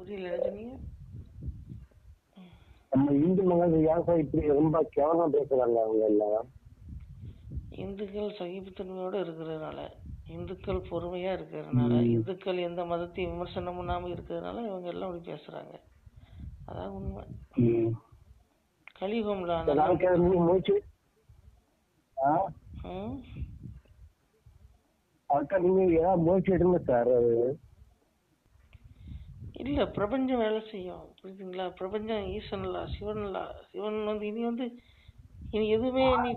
புரியல என்ன சொன்னீங்க நம்ம இந்து மகன் ஏன் சார் இப்படி ரொம்ப கேவலமா பேசுறாங்க அவங்க எல்லாம் இந்துக்கள் சகிப்புத்தன்மையோட இருக்கிறதுனால இந்துக்கள் பொறுமையா இருக்கிறதுனால இந்துக்கள் எந்த மதத்தையும் விமர்சனம் பண்ணாம இருக்கிறதுனால இவங்க எல்லாம் அப்படி பேசுறாங்க அதான் உண்மை ம். கலியுகம்ல இந்த நல்லா நாளைக்கு நீங்க முயற்சி ஆ ம்? அதுக்கா நீங்க ஏதாவது முயற்சி எடுங்க சார் அது இல்ல பிரபஞ்சம் வேலை செய்யும் புரியுதுங்களா பிரபஞ்சம் ஈசன்லா சிவன்லா சிவன் வந்து இனி வந்து இனி எதுவுமே நீ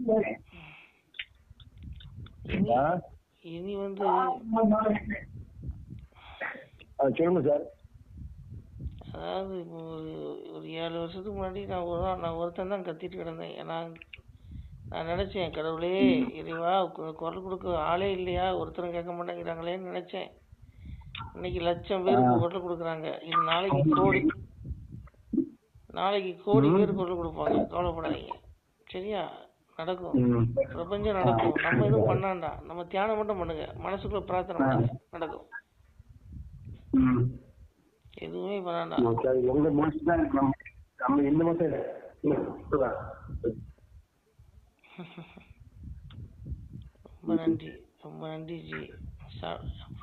இனி ஆ? இனி வந்து ஆ, சொல்லுங்க சார் அதாவது இப்போ ஒரு ஒரு ஏழு வருஷத்துக்கு முன்னாடி நான் ஒரு நாள் நான் ஒருத்தன் தான் கத்திட்டு கிடந்தேன் ஏன்னா நான் நினைச்சேன் கடவுளே இறைவா கு- குரல் கொடுக்க ஆளே இல்லையா ஒருத்தரும் கேட்க மாட்டேங்கிறாங்களேன்னு நினைச்சேன் இன்னைக்கு லட்சம் பேருக்கு குரல் கொடுக்குறாங்க இது நாளைக்கு கோடி நாளைக்கு கோடி பேர் குரல் கொடுப்பாங்க கவலைப்படாதீங்க சரியா நடக்கும் ம். பிரபஞ்சம் நடக்கும் நம்ம எதுவும் பண்ணாண்டா நம்ம தியானம் மட்டும் பண்ணுங்க மனசுக்குள்ள பிரார்த்தனை பண்ணுங்க நடக்கும் ம். எதுவுமே பண்ணாண்டா ஓகே அது எங்க முயற்சி தான் நம்ம நம்ம இந்த மாசம் ரொம்ப நன்றி ரொம்ப நன்றி ஜி சா-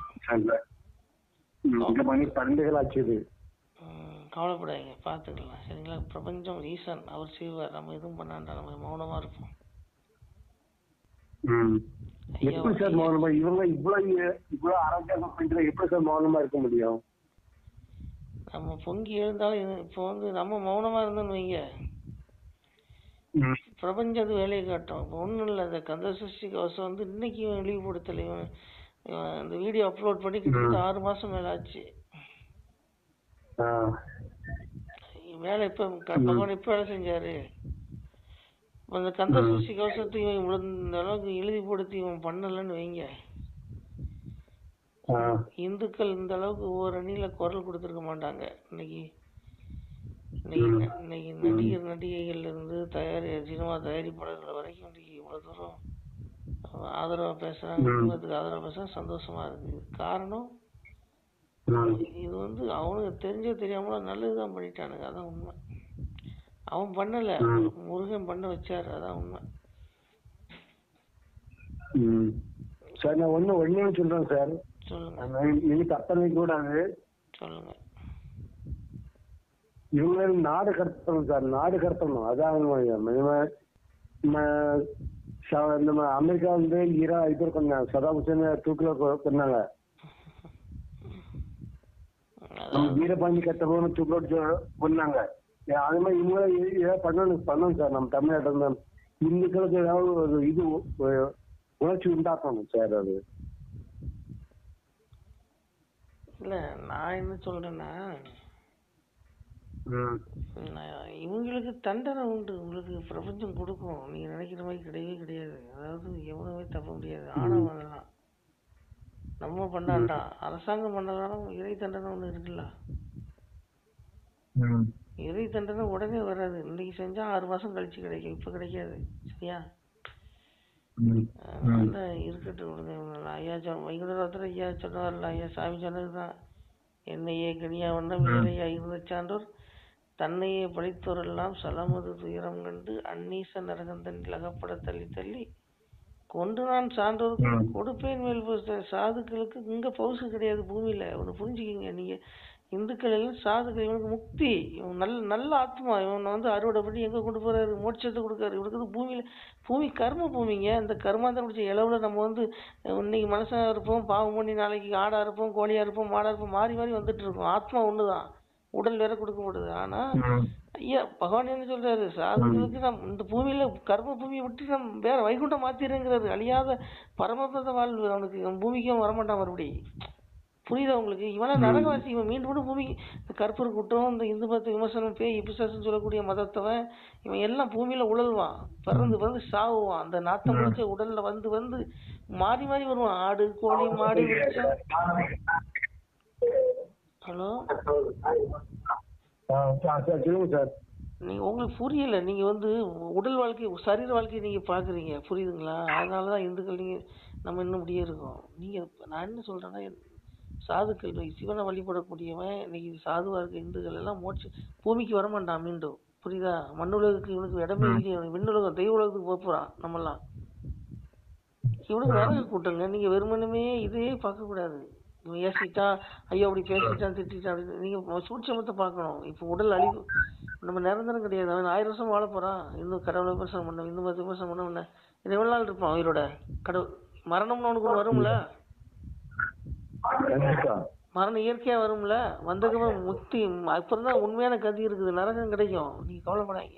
இந்த மணி பன்னெண்டுகள் ஆச்சு இது ம், கவலைப்படாதீங்க பார்த்துக்கலாம் சரிங்களா பிரபஞ்சம் ஈசன் அவர் செய்வார் நம்ம எதுவும் பண்ணாண்டா நம்ம மௌனமா இருப்போம் ம். ஐயா எப்படி சார் மௌனமா இவங்க இவ்வளவு இவ்வளவு அராஜகம் பண்ற எப்படி சார் மௌனமா இருக்க முடியும் நம்ம பொங்கி எழுந்தாலும் இது- இப்போ வந்து நம்ம மௌனமா இருந்தோம்னு வைங்க ம். பிரபஞ்சம் அது வேலையை காட்டும் இப்போ ஒன்றும் இல்லை அந்த கந்த சஷ்டி கவசம் வந்து இன்னைக்கு இவன் இழிவுபடுத்தலை இவன் இவன் இந்த வீடியோ அப்லோட் பண்ணி கிட்டத்தட்ட ஆறு மாசம் மேல ஆச்சு ஆ. வேலை இப்ப க- பகவான் இப்ப வேலை செஞ்சாரு அந்த கந்த சஷ்டி கவசத்தை இவன் இவ்வளவு இந்த அளவுக்கு இழிவுபடுத்தி இவன் பண்ணலன்னு வைங்க ஆ. இந்துக்கள் இந்த அளவுக்கு ஒவ்வொரு அணியில குரல் கொடுத்துருக்க மாட்டாங்க இன்னைக்கு இன்னைக்கு ந- இன்னைக்கு நடிகர் நடிகைகள்ல இருந்து தயாரி சினிமா தயாரிப்பாளர்கள் வரைக்கும் இன்னைக்கு இவ்வளவு தூரம் ஆதரவா பேசுறாங்க குடும்பத்துக்கு ஆதரவா பேசுறாங்க சந்தோஷமா இருக்கு இதுக்கு காரணம் ம். இது வந்து அவனுக்கு தெரிஞ்சோ தெரியாமலோ நல்லதுதான் பண்ணிட்டானுங்க அதான் உண்மை அவன் பண்ணல முருகன் பண்ண வச்சாரு அதான் உண்மை ம். சார் நான் ஒண்ணு ஒண்ணே சொல்றேன் சார் சொல்லுங்க நான் இனி தப்பனை கூடாது சொல்லுங்க இவங்க நாடு கடத்தணும் சார் நாடு கடத்தணும் அதான் நம்ம நம்ம ச- நம்ம அமெரிக்கா வந்து ஈரா இது கொண்டாங்க சதாம் ஹுசேன் தூக்கில கொ- கொண்டாங்க நம்ம அதான் வீரபாண்டி கட்டபொம்மன் தூக்கில கொண்டாங்க ஏ- அது மாதிரி இவங்க ஏதாவது பண்ணணும் பண்ணணும் சார் நம்ம தமிழ்நாட்டில் இருந்து இந்துக்களுக்கு ஏதாவது ஒரு இது உ- உணர்ச்சி உண்டாக்கணும் சார் அது இல்ல நான் என்ன சொல்றேன்னா ம். நான் இவங்களுக்கு தண்டனை உண்டு உங்களுக்கு பிரபஞ்சம் கொடுக்கும் நீங்க நினைக்கிற மாதிரி கிடையவே கிடையாது அதாவது எவனுமே தப்ப முடியாது ஆணவம் அதெல்லாம் நம்ம பண்ணாண்டா அரசாங்கம் பண்ணாலும் இறை தண்டனை ஒண்ணு இருக்குல்ல ம். இறை தண்டனை உடனே வராது இன்னைக்கு செஞ்சா ஆறு மாசம் கழிச்சு கிடைக்கும் இப்ப கிடைக்காது சரியா ம். அதனால இருக்கட்டும் விடுங்க இவங்க. ஐயா சொன்ன வைகுண்டராத்திர ஐயா சொன்னவர்ல ஐயா சாமி சொன்னதுதான் என்னையே கனியா வண்ணம் வேலையா இருந்த சான்றோர் தன்னையே படைத்தோரெல்லாம் சலமது துயரம் கண்டு அந்நீச நரகந்தனில் அகப்பட தள்ளி தள்ளி கொண்டு நான் சான்றோருக்கு கொடுப்பேன் மேல் பௌச. சாதுக்களுக்கு இங்க பவுசு கிடையாது பூமியில ஒண்ணு புரிஞ்சுக்கிங்க நீங்க இந்துக்கள் எல்லாம் சாதுக்கள் இவனுக்கு முக்தி இவன் நல்ல நல்ல ஆத்மா இவனை வந்து அறுவடை பண்ணி எங்க கொண்டு போறாரு மோட்சத்தை கொடுக்காரு இவனுக்கு வந்து பூமியில பூமி கர்ம பூமிங்க இந்த கர்மாந்தரம் பிடிச்ச இளவுல நம்ம வந்து அஹ், இன்னைக்கு மனுஷனா இருப்போம் பாவம் பண்ணி நாளைக்கு ஆடா இருப்போம் கோழியா இருப்போம் மாடா இருப்போம் மாறி மாறி வந்துட்டு இருக்கோம் ஆத்மா ஒண்ணுதான் உடல் வேற கொடுக்கப்படுது ஆனா ம். ஐயா பகவான் என்ன சொல்றாரு சாதுகளுக்கு நம் இந்த பூமியில கர்ம பூமியை விட்டு நம் வேற வைகுண்டம் மாத்திருங்கிறாரு அழியாத பரமபத வாழ்வு அவனுக்கு இவன் பூமிக்கு அவன் வரமாட்டான் மறுபடி புரியுதா உங்களுக்கு இவனா நரகவாசி இவன் மீண்டும் மீண்டும் பூமி இந்த கற்பூர குற்றம் இந்த இந்து மத விமர்சனம் பேய் பிசாசுன்னு சொல்லக்கூடிய மதத்தவன் இவன் எல்லாம் பூமியில உழல்வான் பிறந்து பிறந்து சாவுவான் அந்த நாத்தம் முடிச்ச உடல்ல வந்து வந்து மாறி மாறி வருவான் ஆடு கோழி மாடு விரிச்சம் ஹலோ ஆ, சார் சார், சொல்லுங்க சார் நீங்க உங்களுக்கு புரியல நீங்க வந்து உடல் வாழ்க்கை சரீர வாழ்க்கையை நீங்க பாக்குறீங்க புரியுதுங்களா அதனாலதான் இந்துக்கள் நீங்க நம்ம இன்னும் இப்படியே இருக்கோம் நீங்க நான் என்ன சொல்றேன்னா சாதுக்கள் வை- சிவனை வழிபடக்கூடியவன் இன்னைக்கு சாதுவா இருக்க இந்துக்கள் எல்லாம் மோட்ச பூமிக்கு வர மாட்டான் மீண்டும் புரியுதா மண்ணுலகுக்கு இவனுக்கு இடமே இல்லையே அவன் விண்ணுலகம் தெய்வ உலகத்துக்கு போப் போறான் நம்மலாம் இவனுக்கு நரக கூட்டங்க நீங்க வெறுமனுமே இதே பார்க்க கூடாது இவன் ஏசிட்டான் ஐயோ அப்படி பேசிட்டான் திட்டான் அப்படின்னு நீங்க சூட்சமத்தை பார்க்கணும் இப்போ உடல் அழிவு நம்ம நிரந்தரம் கிடையாது அவன் ஆயிரம் வருஷம் வாழ போறான் இன்னும் கடவுளை விமர்சனம் பண்ண இந்து மத விமர்சனம் பண்ண உடனே இது எவ்வளவு நாள் இருப்பான் உயிரோட கடவுள் மரணம்னு அவனுக்கு ஒண்ணு வரும்ல கண்டிப்பா மரணம் இயற்கையா வரும்ல வந்ததுக்கப்புறம் முக்தி அப்புறம் தான் உண்மையான கதி இருக்குது நரகம் கிடைக்கும் நீங்க கவலைப்படாதீங்க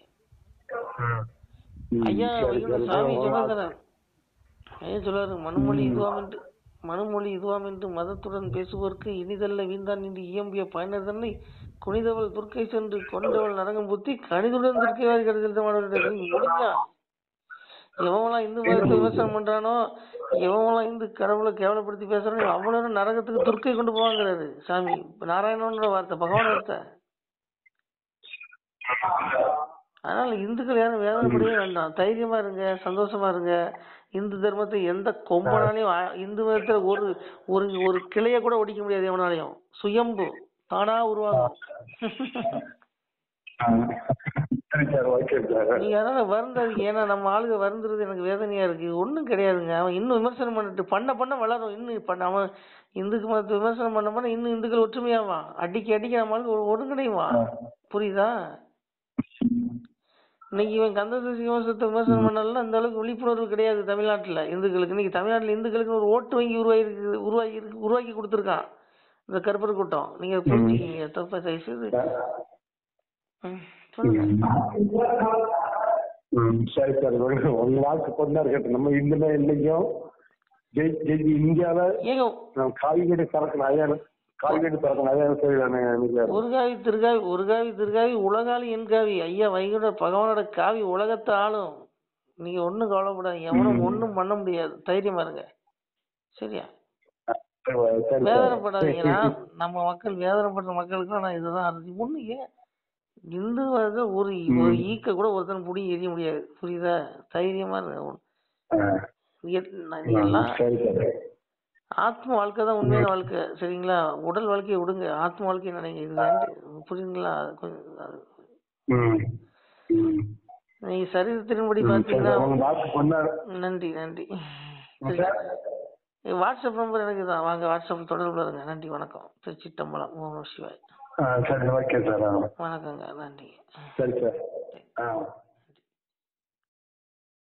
ம், ஐயா சரி, வைகுண்ட சரி, சாமி சரி. சொன்னாரு ஐயா சொல்றாரு மனுமொழி இதுவாமென்று மனுமொழி இதுவாமென்று மதத்துடன் பேசுவோருக்கு இனிதல்ல வீந்தான் என்று இயம்பிய பயனர் தன்னை குனிதவள் துர்க்கை சென்று கொண்டவள் நரங்கம் புத்தி கணிதுடன் துர்க்கை வாரி கடைசில் முடிஞ்சா எவன்லாம் இந்து மதத்தை விமர்சனம் பண்றானோ எவன்லாம் இந்து கடவுளை கேவலப்படுத்தி பேசுறானோ அவ்வளவு நரகத்துக்கு துர்க்கை கொண்டு போவாங்கிறாரு சாமி நாராயணனோட வார்த்தை பகவான் வார்த்தை அதனால இந்துக்கள் யாரும் வேதனைப்படவே வேண்டாம் தைரியமா இருங்க சந்தோஷமா இருங்க இந்து தர்மத்தை எந்த கொம்பனாலையும் ஆ- இந்து மதத்துல ஒரு ஒரு ஒரு கிளைய கூட ஒடிக்க முடியாது எவனாலையும் சுயம்பு தானா உருவாகும் ஆ. சரி சார் ஓகே சார் நீங்க அதனால வருந்தாதீங்க ஏன்னா நம்ம ஆளுங்க வருந்துறது எனக்கு வேதனையா இருக்கு ஒண்ணும் கிடையாதுங்க அவன் இன்னும் விமர்சனம் பண்ணிட்டு பண்ண பண்ண வளரும் இன்னும் பண்ண அவன் இந்துக்கு மதத்தை விமர்சனம் பண்ண பண்ண இன்னும் இந்துக்கள் ஒற்றுமையாவான் அடிக்க அடிக்க நம்ம ஆளுங்க ஒ- ஒருங்கிணைவான் புரியுதா இன்னைக்கு இவன் கந்தசஷ்டி விமர்சனத்தை விமர்சனம் பண்ணாலும் அந்த அளவுக்கு விழிப்புணர்வு கிடையாது தமிழ்நாட்டுல இந்துக்களுக்கு இன்னைக்கு தமிழ்நாட்டுல இந்துக்களுக்கு ஒரு ஓட்டு வங்கி உருவாகி இருக்கு உருவாகி இருக்கு உருவாக்கி கொடுத்துருக்கான் இந்த கருப்பர் கூட்டம் நீங்க புரிஞ்சுக்கீங்க தப்பா தயவுசெய்து ம், சொல்லுங்க ம், சரி சார் உங்க உங்க வாக்கு கொண்டா இருக்கட்டும் நம்ம இந்துல இன்னைக்கும் ஜெய் ஜெய் இந்தியால ஏங்க நம்ம காய்கறி சரக்கு நிறைய காய்கறி சரக்கு நிறைய செய்யறானே எனக்கு ஒரு காவி திருகாவி ஒரு காவி திருகாவி உலகாளி என் காவி ஐயா வைகுண்ட பகவானோட காவி உலகத்தை ஆளும் நீங்க ஒண்ணும் கவலைப்படாதீங்க எவனும் ஒண்ணும் பண்ண முடியாது தைரியமா இருங்க சரியா சரி வேதனைப்படாதீங்க நான் நம்ம மக்கள் வேதனைப்படுற மக்களுக்கு நான் இதுதான் அறுதி ஒண்ணு ஏன் இந்து மதத்துல ஒரு ஒரு ஈக்க கூட ஒருத்தன் புடி எரிய முடியாது புரியுதா தைரியமா இருங்க ஒண்ணு- எ- நான் நீ எல்லாம் சரி சார் ஆத்ம வாழ்க்கை தான் உண்மையான வாழ்க்கை சரிங்களா உடல் வாழ்க்கையை விடுங்க ஆத்ம வாழ்க்கையை நினைங்க இது வேண்டு புரியுதுங்களா அது கொஞ்சம் அது- ம் ம் நீங்க சரீரத்தின்படி சரி பாத்தீங்கன்னா சார் உங்க வாக்கு கொண்டா நன்றி நன்றி சரி. வாட்ஸ்அப் நம்பர் எனக்கு தான் வாங்க வாட்ஸ்அப் தொடர்புல இருங்க நன்றி வணக்கம் திருச்சி தம்பலம் ஓம் நம சிவாய் சரி ஓகே சார் வணக்கங்க நன்றி சரி சார் ஆ